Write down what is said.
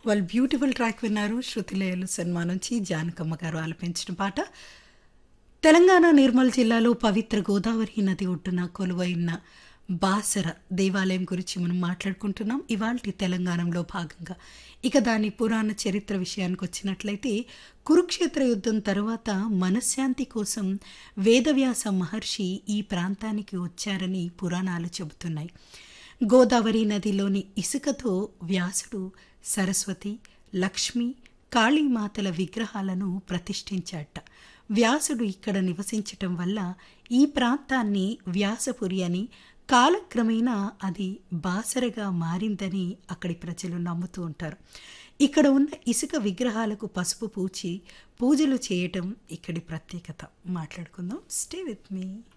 వాళ్ళు beautiful track విన్నారు శృతిలయలు cinema నుంచి జానకమ్మ గారు ఆలపించిన పాట తెలంగాణ నిర్మల్ జిల్లాలో పవిత్ర గోదావరి నది ఒడ్డున కొలువైన బాసర దేవాలయం గురించి మనం మాట్లాడుకుంటున్నాం ఇవాల్టి తెలంగాణలో భాగంగా ఇక దాని పురాణ చరిత్ర విషయానికి వచ్చినట్లయితే కురుక్షేత్ర యుద్ధం తరువాత మనశ్శాంతి కోసం వేదవ్యాస మహర్షి ఈ ప్రాంతానికి వచ్చారని పురాణాలు చెబుతున్నాయి గోదావరి నదిలోని ఇసుకతో వ్యాసుడు సరస్వతి లక్ష్మి కాళీమాతల విగ్రహాలను ప్రతిష్ఠించాట వ్యాసుడు ఇక్కడ నివసించటం వల్ల ఈ ప్రాంతాన్ని వ్యాసపురి అని కాలక్రమేణా అది బాసరగా మారిందని అక్కడి ప్రజలు నమ్ముతూ ఉంటారు ఇక్కడ ఉన్న ఇసుక విగ్రహాలకు పసుపు పూచి పూజలు చేయటం ఇక్కడి ప్రత్యేకత మాట్లాడుకుందాం స్టే విత్ మీ